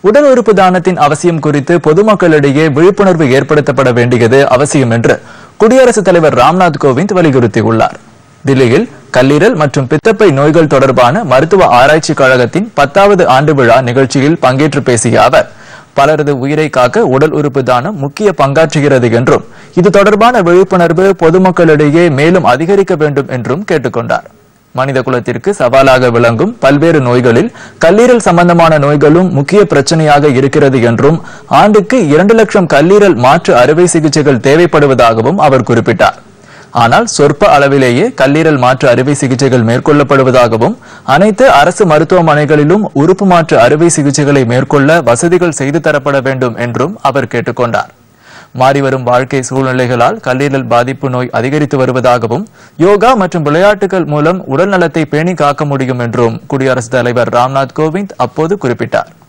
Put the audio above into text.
உடல் உறுப்பு தானத்தின் அவசியம் குறித்து பொதுமக்களிடையே விழிப்புணர்வு ஏற்படுத்தப்பட வேண்டியது அவசியம் என்று குடியரசுத் தலைவர் ராம்நாத் கோவிந்த் வலியுறுத்தியுள்ளார் தில்லியில் கல்லீரல் மற்றும் பித்தப்பை நோய்கள் தொடர்பான மருத்துவ ஆராய்ச்சி கழகத்தின் பத்தாவது ஆண்டு விழா நிகழ்ச்சியில் பங்கேற்று பேசிய அவர் பலரது உயிரை காக்க உடல் உறுப்பு தானம் முக்கிய பங்காற்றுகிறது என்றும் இது தொடர்பான விழிப்புணர்வு பொதுமக்களிடையே மேலும் அதிகரிக்க வேண்டும் என்றும் கேட்டுக்கொண்டார் மனித குலத்திற்கு சவாலாக விளங்கும் பல்வேறு நோய்களில் கல்லீரல் சம்பந்தமான நோய்களும் முக்கிய பிரச்சனையாக இருக்கிறது என்றும் ஆண்டுக்கு இரண்டு லட்சம் கல்லீரல் மாற்று அறுவை சிகிச்சைகள் தேவைப்படுவதாகவும் அவர் குறிப்பிட்டார் ஆனால் சொற்ப அளவிலேயே கல்லீரல் மாற்று அறுவை சிகிச்சைகள் மேற்கொள்ளப்படுவதாகவும் அனைத்து அரசு மருத்துவமனைகளிலும் உறுப்பு மாற்று அறுவை சிகிச்சைகளை மேற்கொள்ள வசதிகள் செய்து தரப்பட வேண்டும் என்றும் அவர் கேட்டுக்கொண்டார் மாறிவரும் வாழ்க்கை சூழ்நிலைகளால் கல்லீரல் பாதிப்பு நோய் அதிகரித்து வருவதாகவும் யோகா மற்றும் விளையாட்டுகள் மூலம் உடல் நலத்தை பேணி காக்க முடியும் என்றும் குடியரசுத் தலைவர் ராம்நாத் கோவிந்த் அப்போது குறிப்பிட்டார்